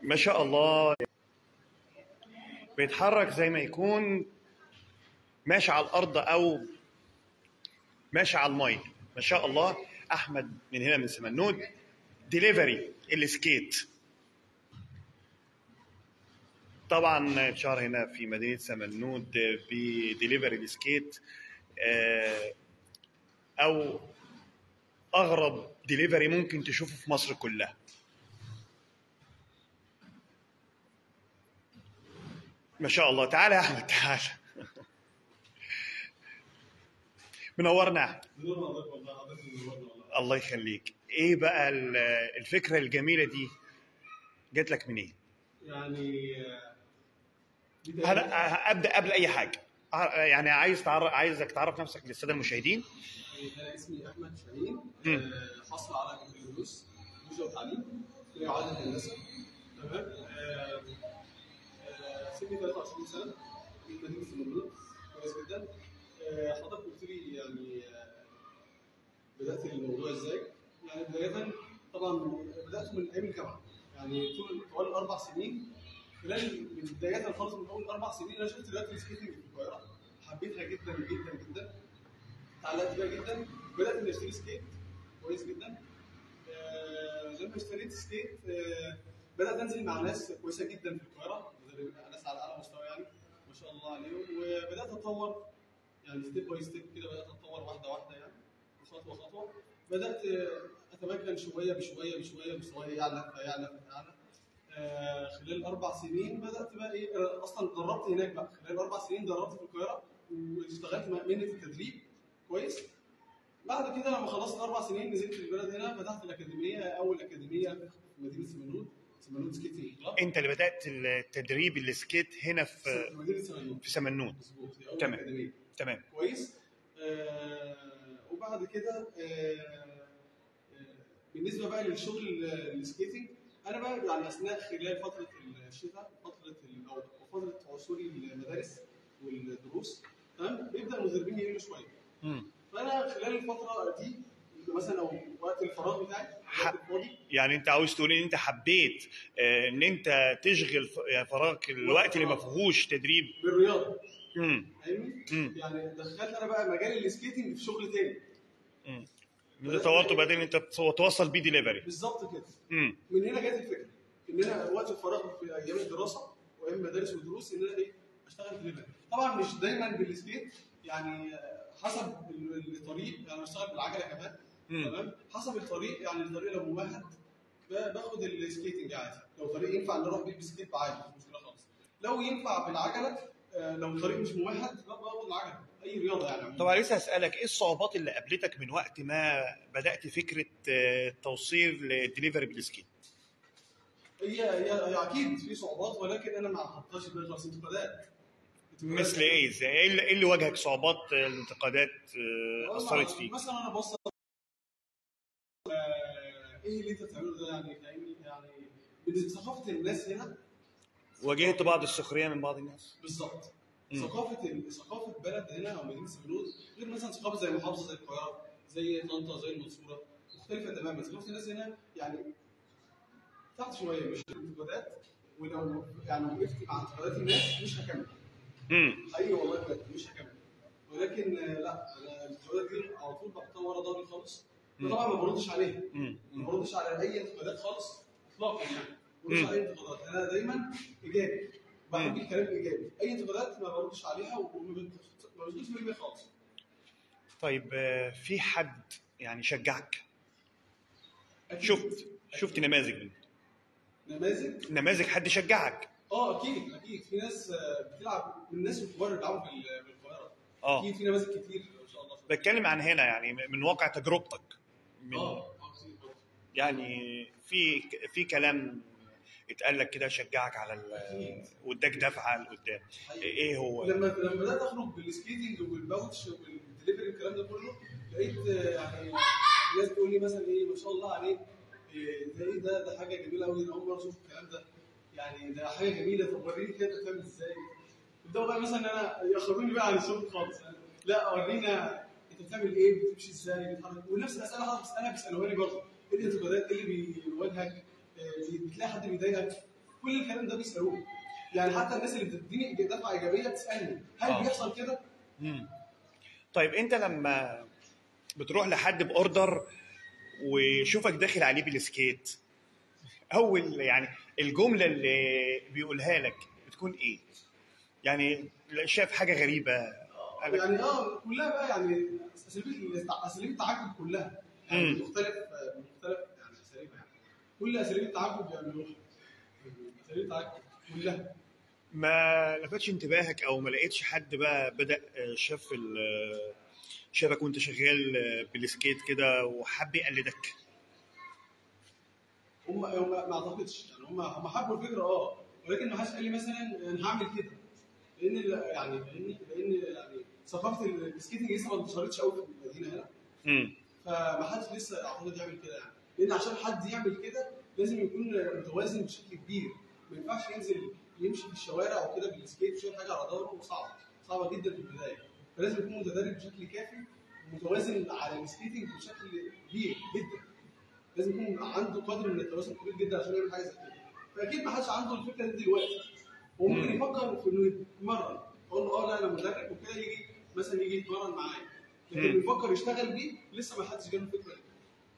ما شاء الله بيتحرك زي ما يكون ماشي على الارض او ماشي على المي ما شاء الله احمد من هنا من سمنود ديليفري السكيت طبعا اتشهر هنا في مدينه سمنود بديليفري السكيت آه، او اغرب ديليفري ممكن تشوفه في مصر كلها ما شاء الله تعالى يا احمد تعالى منورنا يا أحمد. نور حضرتك والله حضرتك منورنا والله الله يخليك ايه بقى ال- الفكره الجميله دي جات لك منين يعني آه، دي تقريباً- هلا ابدا قبل اي حاجه ع- يعني عايز تعرف عايزك تعرف نفسك للساده المشاهدين انا اسمي احمد شاهين مم. آه، حاصل على بكالوريوس نجوى وتعليم في اعاده هندسه تمام آه، آه، سني 23 سنه من مدينه المنوفيه كويس جدا آه، حضرتك قلت لي يعني آه، بدات الموضوع ازاي؟ يعني بدايه طبعا بدات من ايام الجامعه يعني طول طوال الاربع سنين خلال من بدايه خالص من اول اربع سنين انا شفت رياضه السكيتنج في القاهره حبيتها جدا جدا جدا اتعلقت بيها جدا بدات اني اشتري سكيت كويس جدا آه، لما اشتريت سكيت آه، بدات انزل مع ناس كويسه جدا في القاهره مدربين- ناس على اعلى مستوى يعني ما شاء الله عليهم وبدات اتطور يعني ستيب باي ستيب كده بدات اتطور واحده واحده يعني خطوه خطوه بدات آه، اتمكن شويه بشويه بشويه مستواي يعلى فيعلى فيعلى آه، خلال اربع سنين بدات بقى ايه آه، اصلا دربت هناك بقى خلال اربع سنين دربت في القاهره واشتغلت مهنه التدريب كويس بعد كده لما خلصت اربع سنين نزلت البلد هنا فتحت الاكاديميه اول اكاديميه في مدينه سمنود سمنود سكيتنج كلاب انت اللي بدات التدريب السكيت هنا في في مدينه سمنود في سمنود مظبوط دي اول تمام. اكاديميه تمام كويس آه وبعد كده آه آه، بالنسبه بقى للشغل ال- السكيتنج انا بقى يعني اثناء خلال فتره الشتاء فتره ال- او فتره عصوري المدارس والدروس تمام بيبدا المدربين يقلوا شويه مم. فانا خلال الفتره دي مثلا او وقت الفراغ بتاعي ح- الوقت الفاضي يعني انت عاوز تقول ان انت حبيت آه، ان انت تشغل ف- يعني فراغك الوقت اللي ما فيهوش تدريب بالرياضه مم. فاهمني؟ مم. يعني دخلت انا بقى مجال السكيتنج في شغل تاني مم. ده طورته بعدين انت تو- توصل بيه ديليفري بالظبط كده مم. من هنا جت الفكره ان انا وقت الفراغ في ايام الدراسه وايام المدارس والدروس ان انا ايه اشتغل دليفري طبعا مش دايما بالسكيت يعني حسب ال- الطريق يعني بشتغل بالعجله كمان مم. تمام حسب الطريق يعني الطريق لو ممهد ب- باخد السكيتنج عادي لو طريق ينفع ان اروح بيه بسكيت عادي مش مشكله خالص لو ينفع بالعجله آه، لو الطريق مش ممهد لا باخد العجله اي رياضه يعني عموماً. طبعا لسه هسألك ايه الصعوبات اللي قابلتك من وقت ما بدأت فكرة آه، توصيل للدليفري بالسكيت؟ هي هي هي اكيد في صعوبات ولكن انا ما حطيتش دماغي خالص انتقادات انتقادات مثل ايه ازاي؟ ايه اللي, إيه اللي واجهك صعوبات آه، الانتقادات آه، والله أثرت فيك؟ مثلا انا بص آه، ايه اللي انت بتعمله ده يعني فاهمني يعني بالنسبه ثقافه الناس هنا واجهت بعض السخرية من بعض الناس؟ بالظبط مم. ثقافه ال- ثقافه بلد هنا او مدينه سمنود غير مثلا ثقافه زي محافظه زي القاهره زي طنطا زي المنصوره مختلفه تماما ثقافه الناس هنا يعني تحت شويه مش انتقادات ولو يعني وقفت مع انتقادات الناس مش هكمل امم حقيقي والله بجد مش هكمل ولكن آه، لا انا الانتقادات دي على طول بحطها ورا ظهري خالص مم. طبعا ما بردش عليها امم ما بردش على اي انتقادات خالص اطلاقا يعني ما بردش مم. على اي انتقادات انا دايما ايجابي بحب الكلام الايجابي اي انتقادات ما بردش عليها وما بت- ما بشغلش بالي بيها خالص طيب آه، في حد يعني شجعك؟ أكيد. شفت شفت نماذج منه. نماذج نماذج حد شجعك؟ اه اكيد اكيد في ناس آه، بتلعب من الناس الكبار اللي بيلعبوا في ال- في القاهره اه اكيد في نماذج كتير ما شاء الله بتكلم عن هنا يعني من واقع تجربتك من اه اه كتير برضه. يعني في في كلام اتقال لك كده شجعك على ال- أكيد. واداك دفعه لقدام حقيقي. ايه هو لما لما بدات اخرج بالسكيتنج والباوتش والدليفري والكلام ده كله لقيت آه، يعني ناس بتقول لي مثلا ايه ما شاء الله عليك إيه ده ايه ده ده حاجه جميله قوي انا اول مره اشوف الكلام ده يعني ده حاجه جميله طب وريني كده بتعمل ازاي يبداوا بقى مثلا ان انا ياخدوني بقى عن الشغل خالص يعني لا ورينا انت بتعمل ايه بتمشي ازاي بتتحرك ونفس الاسئله حضرتك بتسالها بيسالوها لي برضه ايه الانتقادات ايه اللي بيواجهك إيه بتلاقي حد بيضايقك كل الكلام ده بيسالوه يعني حتى الناس اللي بتديني دفعه ايجابيه بتسالني هل آه. بيحصل كده؟ مم. طيب انت لما بتروح لحد باوردر ويشوفك داخل عليه بالسكيت اول يعني الجمله اللي بيقولها لك بتكون ايه؟ يعني شايف حاجه غريبه قال لك- يعني اه كلها بقى يعني اساليب التع- اساليب التعجب كلها يعني مم. مختلف مختلف يعني اساليبها يعني كل اساليب التعجب بيعملوها اساليب التعجب كلها ما لفتش انتباهك او ما لقيتش حد بقى بدا آه، شاف ال- آه، شافك وانت شغال آه، بالسكيت كده وحب يقلدك هم هم ما اعتقدش يعني هم هم حبوا الفكره اه ولكن ما حدش قال لي مثلا انا هعمل كده لان ال- يعني لان لان يعني ثقافه السكيتنج لسه ما انتشرتش قوي في المدينه هنا امم فما حدش لسه اعتقد يعمل كده يعني لان عشان حد يعمل كده لازم يكون متوازن بشكل كبير ما ينفعش ينزل يمشي في الشوارع وكده بالسكيت شويه حاجه على ظهره صعبه صعبه جدا في البدايه فلازم يكون متدرب بشكل كافي ومتوازن على السكيتنج بشكل كبير جدا لازم يكون عنده قدر من التوازن كبير جدا عشان يعمل حاجه زي كده فاكيد ما حدش عنده الفكره دي دلوقتي هو ممكن يفكر في انه يتمرن اقول له اه لا انا مدرب وكده يجي مثلا يجي يتمرن معايا لكن مم. يفكر يشتغل بيه لسه ما حدش جاله الفكره دي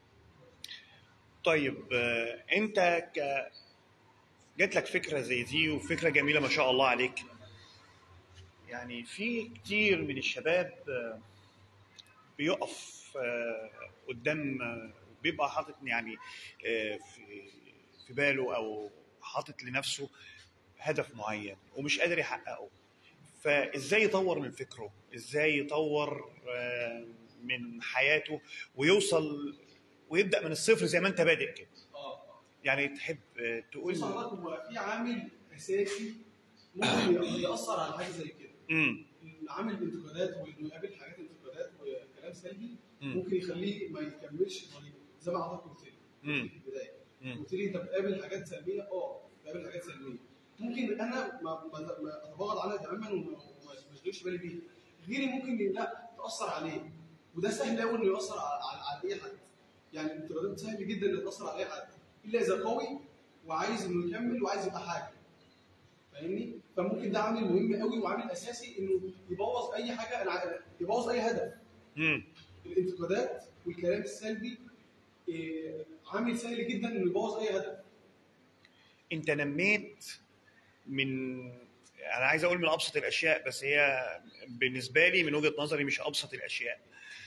طيب آه، انت ك جات لك فكره زي دي وفكره جميله ما شاء الله عليك يعني في كتير من الشباب آه، بيقف آه، قدام آه، بيبقى حاطط يعني آه، في في باله او حاطط لنفسه هدف معين ومش قادر يحققه فازاي يطور من فكره ازاي يطور آه، من حياته ويوصل ويبدا من الصفر زي ما انت بادئ كده اه يعني تحب آه، تقول بص حضرتك هو في عامل اساسي ممكن ياثر على حاجه زي كده امم عامل الانتقادات وانه يقابل حاجات انتقادات وكلام سلبي مم. ممكن يخليه ما يكملش طريقه زي ما حضرتك قلت لي مم. في البدايه مم. قلت لي انت بتقابل حاجات سلبيه اه بقابل حاجات سلبيه ممكن انا ما ما ما اتباغض عنها تماما وما وما اشغلش بالي بيها غيري ممكن لا تاثر عليه وده سهل قوي انه ياثر على, على, على اي حد يعني الانتقادات سهل جدا انه تاثر على اي حد الا اذا قوي وعايز انه يكمل وعايز يبقى حاجه فاهمني فممكن ده عامل مهم قوي وعامل اساسي انه يبوظ اي حاجه انا ع- يبوظ اي هدف امم الانتقادات والكلام السلبي إيه، عامل سهل جدا انه يبوظ اي هدف انت نميت من انا عايز اقول من ابسط الاشياء بس هي بالنسبه لي من وجهه نظري مش ابسط الاشياء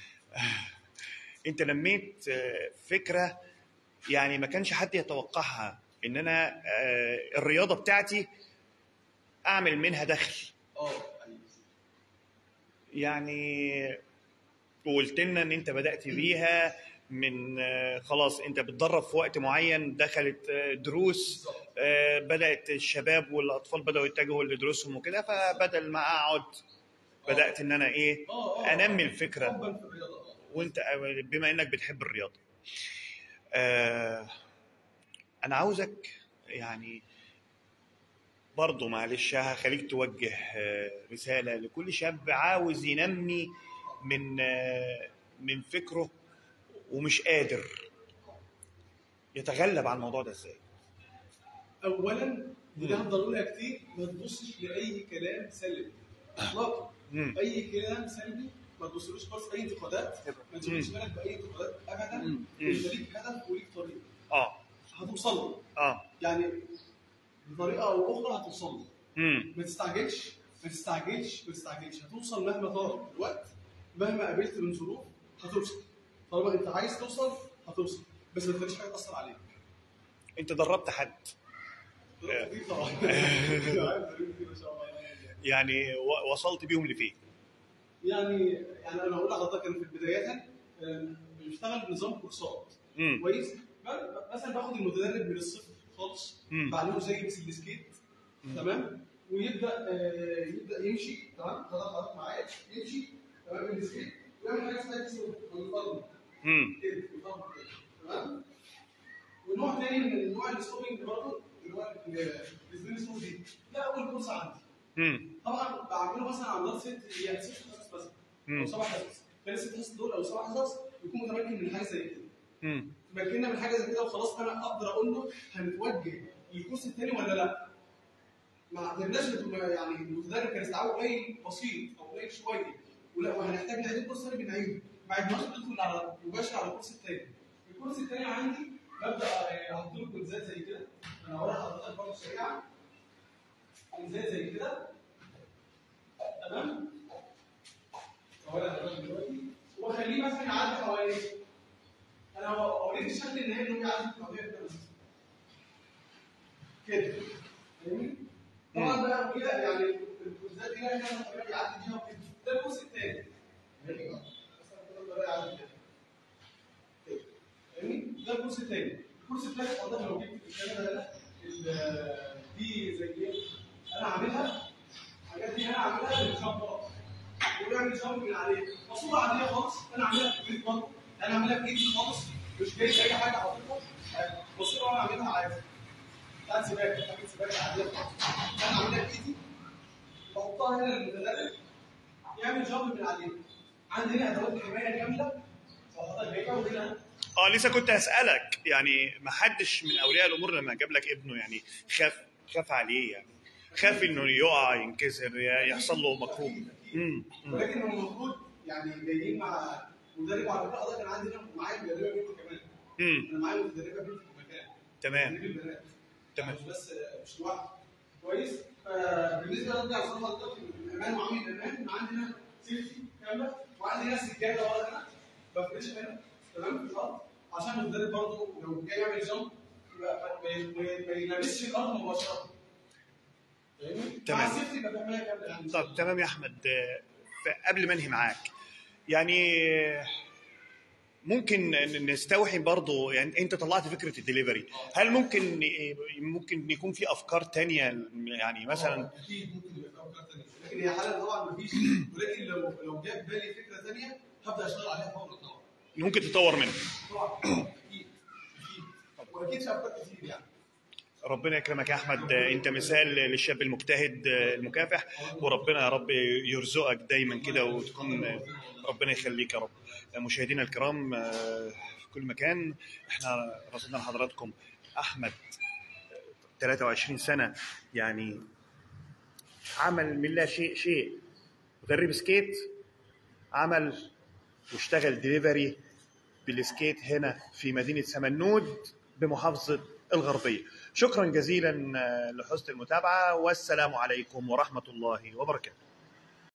انت نميت آه، فكره يعني ما كانش حد يتوقعها ان انا آه، الرياضه بتاعتي اعمل منها دخل اه أيوة. يعني وقلت لنا ان انت بدات بيها من آه، خلاص انت بتدرب في وقت معين دخلت آه، دروس بالظبط آه، بدات الشباب والاطفال بداوا يتجهوا لدروسهم وكده فبدل ما اقعد بدات ان انا ايه اه اه انمي الفكره حبا في الرياضه اه وانت بما انك بتحب الرياضه آه انا عاوزك يعني برضه معلش هخليك توجه آه، رساله لكل شاب عاوز ينمي من آه، من فكره ومش قادر يتغلب على الموضوع ده ازاي اولا وده مم. هفضل اقولها كتير ما تبصش لاي كلام سلبي اطلاقا مم. اي كلام سلبي ما تبصلوش خالص اي انتقادات ما تشغلش مم. بالك باي انتقادات ابدا مم. انت ليك هدف وليك طريق اه هتوصل له اه يعني بطريقه او اخرى هتوصل له امم ما تستعجلش ما تستعجلش ما تستعجلش هتوصل مهما طال الوقت مهما قابلت من ظروف هتوصل طالما انت عايز توصل هتوصل بس ما تخليش حاجه تاثر عليك انت دربت حد كتير طبعا كتير ما شاء الله يعني و- وصلت بيهم لفين يعني يعني انا اقول لحضرتك انا في البدايات آم، بشتغل بنظام كورسات امم كويس ب- مثلا باخد المتدرب من الصفر خالص مم. بعلمه ازاي يمسك السكيت تمام ويبدا آه، يبدا يمشي تمام حضرتك حضرتك معايا يمشي تمام بالسكيت ويعمل حاجه اسمها كيسو بالفضل امم كده بالفضل كده تمام ونوع تاني من انواع الستوبنج برضه اللي هو السبين ستوب دي ده اول كورس عندي امم طبعا بعمله مثلا على مدار ست يعني ست حصص مثلا مم. او سبع حصص كان الست حصص دول او سبع حصص يكون متمكن من حاجه زي كده امم تمكنا من حاجه زي كده وخلاص انا اقدر اقول له هنتوجه الكورس الثاني ولا لا؟ ما قدرناش نبقى- يعني المتدرب كان استيعابه قليل بسيط او قليل شويه ولا وهنحتاج نعيد الكورس الثاني بنعيده ما عدناش ندخل على مباشر على الكورس الثاني الكورس الثاني عندي ببدا آه، احط له كويزات زي كده انا هوري حضرتك برضه سريعا كويزات زي كده تمام هوري حضرتك دلوقتي واخليه مثلا يعدي حوالي انا اوريك الشكل النهائي انه بيعدي حوالي كده مثلا كده فاهمني؟ طبعا بقى كده يعني الكويزات دي لها كذا طريقه يعدي بيها وكده ده الكورس الثاني فاهمني؟ مثلا كده الطريقه يعدي كده كده. فاهمني؟ ده الكورس الثاني الكورس الثالث حضرتك لو جبت الكاميرا هنا ال- دي زي ايه؟ انا عاملها الحاجات دي انا عاملها بالشنطه وبعمل جامب من عليه مصوره عاديه خالص انا عاملها في ايدي برضه انا عاملها في ايدي خالص مش جاي اي حاجه حاططها مصوره انا عاملها عادي بتاعت سباكه بتاعت سباكه عاديه خالص انا عاملها في ايدي بحطها هنا للمتدرب يعمل جامب من عليه عندي هنا ادوات حمايه كامله فحضرتك جايبها وهنا اه لسه كنت هسألك يعني ما حدش من اولياء الامور لما جاب لك ابنه يعني خاف خاف عليه يعني خاف انه يقع ينكسر يحصل له مكروه امم أمم. ولكن هو المفروض يعني جايين مع مدرب على فكره حضرتك انا عندي هنا معايا مدربه بنت كمان امم انا معايا مدربه بنت في المكان تمام مدرب البنات تمام. مش بس مش لوحدي كويس فبالنسبه لرجع صلاه حضرتك الامان وعامل الامان عندي هنا سيفتي كامله وعندي هنا سجاده ورا هنا بفرشها هنا تمام في الارض عشان المدرب برضه لو جاي يعمل جامب يبقى ما- ما- ما- ما يلمسش الارض مباشره فاهمني؟ تمام. مع السيفتي يبقى بيعملها كامله يعني طب تمام يا احمد آه، قبل ما انهي معاك يعني آه، ممكن ن- نستوحي برضه يعني انت طلعت فكره الدليفري هل ممكن ممكن يكون في افكار تانية يعني مثلا اكيد ممكن يبقى في افكار ثانيه لكن هي حاله طبعا مفيش ولكن لو لو جاب بالي فكره ثانيه هبدا اشتغل عليها فورا طبعا ممكن تطور منها طبعا اكيد اكيد واكيد في افكار كتير يعني ربنا يكرمك يا احمد انت مثال للشاب المجتهد المكافح وربنا يا رب يرزقك دايما كده وتكون ربنا يخليك يا رب مشاهدينا الكرام في كل مكان احنا رصدنا لحضراتكم احمد 23 سنه يعني عمل من لا شيء شيء مدرب سكيت عمل واشتغل دليفري بالسكيت هنا في مدينه سمنود بمحافظه الغربيه شكرا جزيلا لحسن المتابعه والسلام عليكم ورحمه الله وبركاته